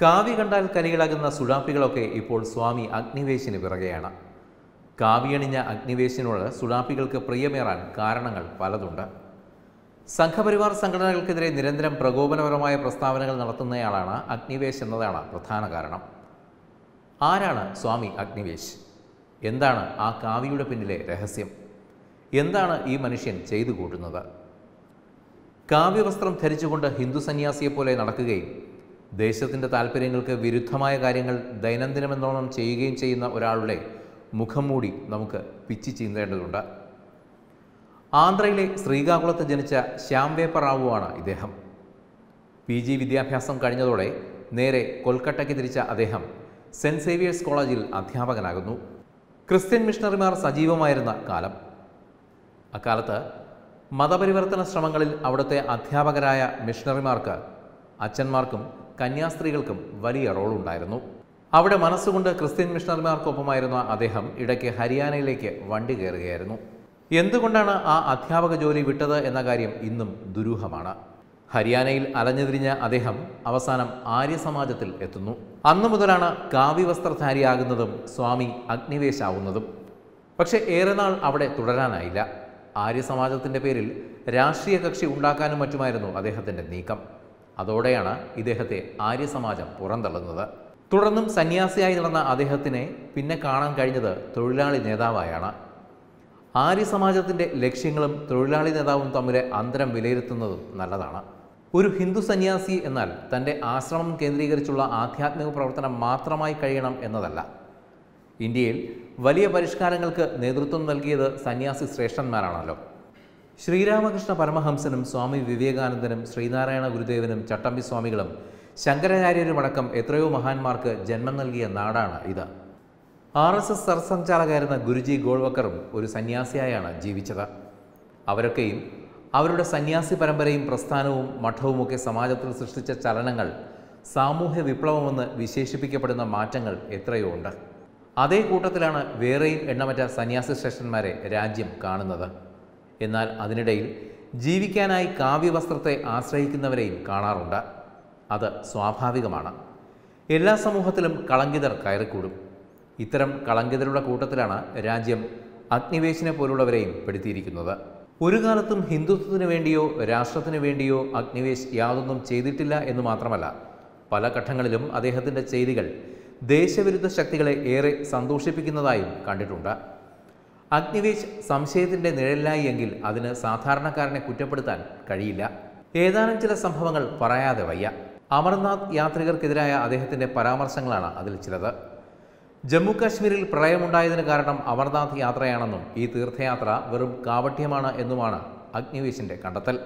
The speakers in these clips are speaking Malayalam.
കാവ്യ കണ്ടാൽ കലികളാകുന്ന സുഡാപ്പികളൊക്കെ ഇപ്പോൾ സ്വാമി അഗ്നിവേശിന് പിറകെയാണ് കാവ്യണിഞ്ഞ അഗ്നിവേശിനോട് സുഡാപ്പികൾക്ക് പ്രിയമേറാൻ കാരണങ്ങൾ പലതുണ്ട് സംഘപരിവാർ സംഘടനകൾക്കെതിരെ നിരന്തരം പ്രകോപനപരമായ പ്രസ്താവനകൾ നടത്തുന്നയാളാണ് അഗ്നിവേശ് എന്നതാണ് പ്രധാന കാരണം ആരാണ് സ്വാമി അഗ്നിവേശ് എന്താണ് ആ കാവ്യയുടെ പിന്നിലെ രഹസ്യം എന്താണ് ഈ മനുഷ്യൻ ചെയ്തു കൂട്ടുന്നത് കാവ്യവസ്ത്രം ധരിച്ചുകൊണ്ട് ഹിന്ദു സന്യാസിയെപ്പോലെ നടക്കുകയും ദേശത്തിൻ്റെ താല്പര്യങ്ങൾക്ക് വിരുദ്ധമായ കാര്യങ്ങൾ ദൈനംദിനമെന്നോണം ചെയ്യുകയും ചെയ്യുന്ന ഒരാളുടെ മുഖം മൂടി നമുക്ക് പിച്ചി ചീന്തേണ്ടതുണ്ട് ആന്ധ്രയിലെ ശ്രീകാകുളത്ത് ജനിച്ച ശ്യാംവേപ്പ റാവുവാണ് ഇദ്ദേഹം പി ജി വിദ്യാഭ്യാസം കഴിഞ്ഞതോടെ നേരെ കൊൽക്കട്ടയ്ക്ക് തിരിച്ച അദ്ദേഹം സെൻറ് സേവിയേഴ്സ് കോളേജിൽ അധ്യാപകനാകുന്നു ക്രിസ്ത്യൻ മിഷണറിമാർ സജീവമായിരുന്ന കാലം അക്കാലത്ത് മതപരിവർത്തന ശ്രമങ്ങളിൽ അവിടുത്തെ അധ്യാപകരായ മിഷണറിമാർക്ക് അച്ഛന്മാർക്കും കന്യാസ്ത്രീകൾക്കും വലിയ റോളുണ്ടായിരുന്നു അവിടെ മനസ്സുകൊണ്ട് ക്രിസ്ത്യൻ മിഷണറിമാർക്കൊപ്പമായിരുന്ന അദ്ദേഹം ഇടയ്ക്ക് ഹരിയാനയിലേക്ക് വണ്ടി കയറുകയായിരുന്നു എന്തുകൊണ്ടാണ് ആ അധ്യാപക ജോലി വിട്ടത് എന്ന കാര്യം ഇന്നും ദുരൂഹമാണ് ഹരിയാനയിൽ അലഞ്ഞുതിരിഞ്ഞ അദ്ദേഹം അവസാനം ആര്യസമാജത്തിൽ എത്തുന്നു അന്നു മുതലാണ് കാവ്യവസ്ത്രധാരിയാകുന്നതും സ്വാമി അഗ്നിവേശാവുന്നതും പക്ഷേ ഏറെ നാൾ അവിടെ തുടരാനായില്ല ആര്യസമാജത്തിൻ്റെ പേരിൽ രാഷ്ട്രീയ കക്ഷി ഉണ്ടാക്കാനും മറ്റുമായിരുന്നു അദ്ദേഹത്തിൻ്റെ നീക്കം അതോടെയാണ് ഇദ്ദേഹത്തെ ആര്യസമാജം പുറന്തള്ളുന്നത് തുടർന്നും സന്യാസിയായി നടന്ന അദ്ദേഹത്തിനെ പിന്നെ കാണാൻ കഴിഞ്ഞത് തൊഴിലാളി നേതാവായാണ് ആര്യസമാജത്തിൻ്റെ ലക്ഷ്യങ്ങളും തൊഴിലാളി നേതാവും തമ്മിലെ അന്തരം വിലയിരുത്തുന്നതും നല്ലതാണ് ഒരു ഹിന്ദു സന്യാസി എന്നാൽ തൻ്റെ ആശ്രമം കേന്ദ്രീകരിച്ചുള്ള ആധ്യാത്മിക പ്രവർത്തനം മാത്രമായി കഴിയണം എന്നതല്ല ഇന്ത്യയിൽ വലിയ പരിഷ്കാരങ്ങൾക്ക് നേതൃത്വം നൽകിയത് സന്യാസി ശ്രേഷ്ഠന്മാരാണല്ലോ ശ്രീരാമകൃഷ്ണ പരമഹംസനും സ്വാമി വിവേകാനന്ദനും ശ്രീനാരായണ ഗുരുദേവനും ചട്ടമ്പി സ്വാമികളും ശങ്കരാചാര്യരുമടക്കം എത്രയോ മഹാന്മാർക്ക് ജന്മം നൽകിയ നാടാണ് ഇത് ആർ എസ് എസ് സർസംഘാലകായിരുന്ന ഗുരുജി ഗോൾവക്കറും ഒരു സന്യാസിയായാണ് ജീവിച്ചത് അവരൊക്കെയും അവരുടെ സന്യാസി പരമ്പരയും പ്രസ്ഥാനവും മഠവുമൊക്കെ സമാജത്തിൽ സൃഷ്ടിച്ച ചലനങ്ങൾ സാമൂഹ്യ വിപ്ലവമെന്ന് വിശേഷിപ്പിക്കപ്പെടുന്ന മാറ്റങ്ങൾ എത്രയോ ഉണ്ട് അതേ കൂട്ടത്തിലാണ് വേറെയും എണ്ണമറ്റ സന്യാസി ശ്രേഷ്ഠന്മാരെ രാജ്യം കാണുന്നത് എന്നാൽ അതിനിടയിൽ ജീവിക്കാനായി കാവ്യവസ്ത്രത്തെ ആശ്രയിക്കുന്നവരെയും കാണാറുണ്ട് അത് സ്വാഭാവികമാണ് എല്ലാ സമൂഹത്തിലും കളങ്കിതർ കയറിക്കൂടും ഇത്തരം കളങ്കിതരുടെ കൂട്ടത്തിലാണ് രാജ്യം അഗ്നിവേശിനെ പോലുള്ളവരെയും പെടുത്തിയിരിക്കുന്നത് ഒരു കാലത്തും ഹിന്ദുത്വത്തിന് വേണ്ടിയോ രാഷ്ട്രത്തിന് വേണ്ടിയോ അഗ്നിവേശ് യാതൊന്നും ചെയ്തിട്ടില്ല എന്ന് മാത്രമല്ല പല ഘട്ടങ്ങളിലും അദ്ദേഹത്തിൻ്റെ ചെയ്തികൾ ദേശവിരുദ്ധ ശക്തികളെ ഏറെ സന്തോഷിപ്പിക്കുന്നതായും കണ്ടിട്ടുണ്ട് അഗ്നിവേശ് സംശയത്തിൻ്റെ നിഴലിലായി എങ്കിൽ അതിന് സാധാരണക്കാരനെ കുറ്റപ്പെടുത്താൻ കഴിയില്ല ഏതാനും ചില സംഭവങ്ങൾ പറയാതെ വയ്യ അമർനാഥ് യാത്രികർക്കെതിരായ അദ്ദേഹത്തിൻ്റെ പരാമർശങ്ങളാണ് അതിൽ ചിലത് ജമ്മു കാശ്മീരിൽ പ്രളയമുണ്ടായതിന് കാരണം അമർനാഥ് യാത്രയാണെന്നും ഈ തീർത്ഥയാത്ര വെറും കാവട്യമാണ് എന്നുമാണ് അഗ്നിവേശിൻ്റെ കണ്ടെത്തൽ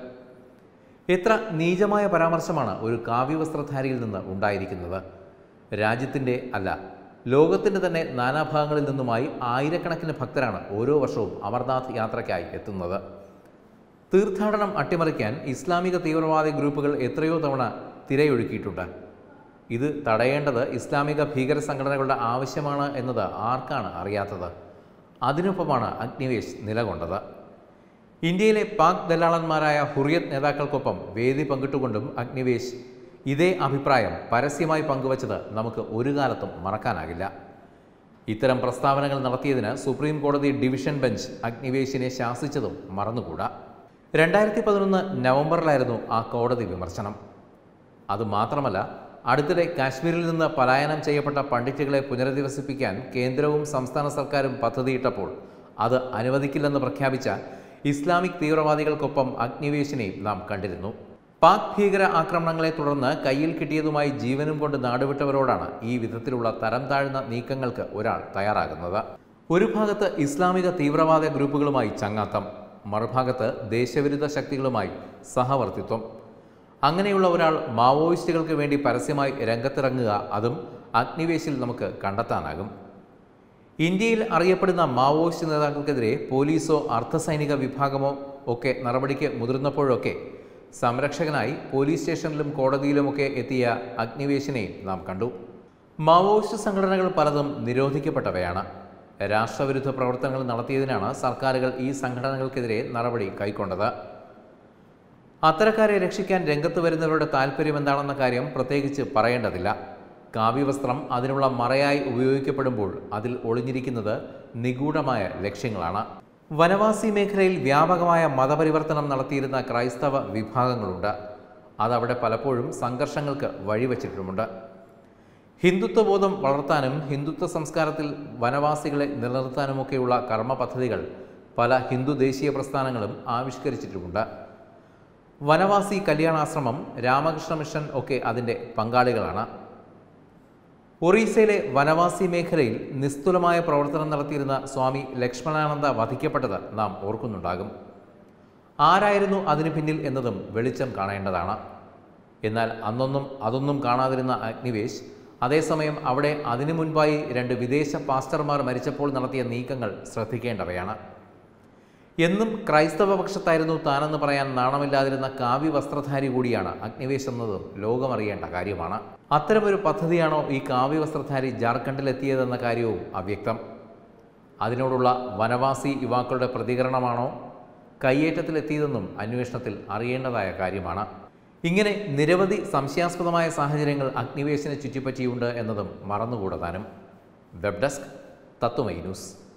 എത്ര നീചമായ പരാമർശമാണ് ഒരു കാവ്യവസ്ത്രധാരിയിൽ നിന്ന് ഉണ്ടായിരിക്കുന്നത് രാജ്യത്തിൻ്റെ അല്ല ലോകത്തിൻ്റെ തന്നെ നാനാഭാഗങ്ങളിൽ നിന്നുമായി ആയിരക്കണക്കിന് ഭക്തരാണ് ഓരോ വർഷവും അമർനാഥ് യാത്രയ്ക്കായി എത്തുന്നത് തീർത്ഥാടനം അട്ടിമറിക്കാൻ ഇസ്ലാമിക തീവ്രവാദി ഗ്രൂപ്പുകൾ എത്രയോ തവണ തിരയൊഴുക്കിയിട്ടുണ്ട് ഇത് തടയേണ്ടത് ഇസ്ലാമിക ഭീകര സംഘടനകളുടെ ആവശ്യമാണ് എന്നത് ആർക്കാണ് അറിയാത്തത് അതിനൊപ്പമാണ് അഗ്നിവേശ് നിലകൊണ്ടത് ഇന്ത്യയിലെ പാക് ദല്ലാളന്മാരായ ഹുറിയത്ത് നേതാക്കൾക്കൊപ്പം വേദി പങ്കിട്ടുകൊണ്ടും അഗ്നിവേശ് ഇതേ അഭിപ്രായം പരസ്യമായി പങ്കുവച്ചത് നമുക്ക് ഒരു കാലത്തും മറക്കാനാകില്ല ഇത്തരം പ്രസ്താവനകൾ നടത്തിയതിന് സുപ്രീം കോടതി ഡിവിഷൻ ബെഞ്ച് അഗ്നിവേശിനെ ശാസിച്ചതും മറന്നുകൂടാ രണ്ടായിരത്തി പതിനൊന്ന് നവംബറിലായിരുന്നു ആ കോടതി വിമർശനം അതുമാത്രമല്ല അടുത്തിടെ കാശ്മീരിൽ നിന്ന് പലായനം ചെയ്യപ്പെട്ട പണ്ഡിറ്റുകളെ പുനരധിവസിപ്പിക്കാൻ കേന്ദ്രവും സംസ്ഥാന സർക്കാരും പദ്ധതിയിട്ടപ്പോൾ അത് അനുവദിക്കില്ലെന്ന് പ്രഖ്യാപിച്ച ഇസ്ലാമിക് തീവ്രവാദികൾക്കൊപ്പം അഗ്നിവേശിനെയും നാം കണ്ടിരുന്നു പാക് ഭീകര ആക്രമണങ്ങളെ തുടർന്ന് കയ്യിൽ കിട്ടിയതുമായി ജീവനും കൊണ്ട് നാടുവിട്ടവരോടാണ് ഈ വിധത്തിലുള്ള തരം താഴ്ന്ന നീക്കങ്ങൾക്ക് ഒരാൾ തയ്യാറാകുന്നത് ഒരു ഭാഗത്ത് ഇസ്ലാമിക തീവ്രവാദ ഗ്രൂപ്പുകളുമായി ചങ്ങാത്തം മറുഭാഗത്ത് ദേശവിരുദ്ധ ശക്തികളുമായി സഹവർത്തിത്വം അങ്ങനെയുള്ള ഒരാൾ മാവോയിസ്റ്റുകൾക്ക് വേണ്ടി പരസ്യമായി രംഗത്തിറങ്ങുക അതും അഗ്നിവേശിൽ നമുക്ക് കണ്ടെത്താനാകും ഇന്ത്യയിൽ അറിയപ്പെടുന്ന മാവോയിസ്റ്റ് നേതാക്കൾക്കെതിരെ പോലീസോ അർദ്ധസൈനിക വിഭാഗമോ ഒക്കെ നടപടിക്ക് മുതിർന്നപ്പോഴൊക്കെ സംരക്ഷകനായി പോലീസ് സ്റ്റേഷനിലും കോടതിയിലുമൊക്കെ എത്തിയ അഗ്നിവേശിനെയും നാം കണ്ടു മാവോയിസ്റ്റ് സംഘടനകൾ പലതും നിരോധിക്കപ്പെട്ടവയാണ് രാഷ്ട്രവിരുദ്ധ പ്രവർത്തനങ്ങൾ നടത്തിയതിനാണ് സർക്കാരുകൾ ഈ സംഘടനകൾക്കെതിരെ നടപടി കൈക്കൊണ്ടത് അത്തരക്കാരെ രക്ഷിക്കാൻ രംഗത്ത് വരുന്നവരുടെ താല്പര്യം എന്താണെന്ന കാര്യം പ്രത്യേകിച്ച് പറയേണ്ടതില്ല കാവ്യവസ്ത്രം അതിനുള്ള മറയായി ഉപയോഗിക്കപ്പെടുമ്പോൾ അതിൽ ഒളിഞ്ഞിരിക്കുന്നത് നിഗൂഢമായ ലക്ഷ്യങ്ങളാണ് വനവാസി മേഖലയിൽ വ്യാപകമായ മതപരിവർത്തനം നടത്തിയിരുന്ന ക്രൈസ്തവ വിഭാഗങ്ങളുണ്ട് അതവിടെ പലപ്പോഴും സംഘർഷങ്ങൾക്ക് വഴിവെച്ചിട്ടുമുണ്ട് ഹിന്ദുത്വബോധം വളർത്താനും ഹിന്ദുത്വ സംസ്കാരത്തിൽ വനവാസികളെ നിലനിർത്താനുമൊക്കെയുള്ള കർമ്മ പദ്ധതികൾ പല ഹിന്ദു ദേശീയ പ്രസ്ഥാനങ്ങളും ആവിഷ്കരിച്ചിട്ടുമുണ്ട് വനവാസി കല്യാണാശ്രമം രാമകൃഷ്ണ മിഷൻ ഒക്കെ അതിൻ്റെ പങ്കാളികളാണ് ഒറീസയിലെ വനവാസി മേഖലയിൽ നിസ്തുലമായ പ്രവർത്തനം നടത്തിയിരുന്ന സ്വാമി ലക്ഷ്മണാനന്ദ വധിക്കപ്പെട്ടത് നാം ഓർക്കുന്നുണ്ടാകും ആരായിരുന്നു അതിനു പിന്നിൽ എന്നതും വെളിച്ചം കാണേണ്ടതാണ് എന്നാൽ അന്നൊന്നും അതൊന്നും കാണാതിരുന്ന അഗ്നിവേശ് അതേസമയം അവിടെ അതിനു മുൻപായി രണ്ട് വിദേശ പാസ്റ്റർമാർ മരിച്ചപ്പോൾ നടത്തിയ നീക്കങ്ങൾ ശ്രദ്ധിക്കേണ്ടവയാണ് എന്നും ക്രൈസ്തവ പക്ഷത്തായിരുന്നു താനെന്ന് പറയാൻ നാണമില്ലാതിരുന്ന കാവ്യ വസ്ത്രധാരി കൂടിയാണ് അഗ്നിവേശ് എന്നതും ലോകമറിയേണ്ട കാര്യമാണ് അത്തരമൊരു പദ്ധതിയാണോ ഈ കാവ്യ വസ്ത്രധാരി ജാർഖണ്ഡിലെത്തിയതെന്ന കാര്യവും അവ്യക്തം അതിനോടുള്ള വനവാസി യുവാക്കളുടെ പ്രതികരണമാണോ കയ്യേറ്റത്തിലെത്തിയതെന്നും അന്വേഷണത്തിൽ അറിയേണ്ടതായ കാര്യമാണ് ഇങ്ങനെ നിരവധി സംശയാസ്പദമായ സാഹചര്യങ്ങൾ അഗ്നിവേശിനെ ചുറ്റിപ്പറ്റിയുണ്ട് എന്നതും മറന്നുകൂടാനും വെബ് ഡെസ്ക് തത്വമൈ ന്യൂസ്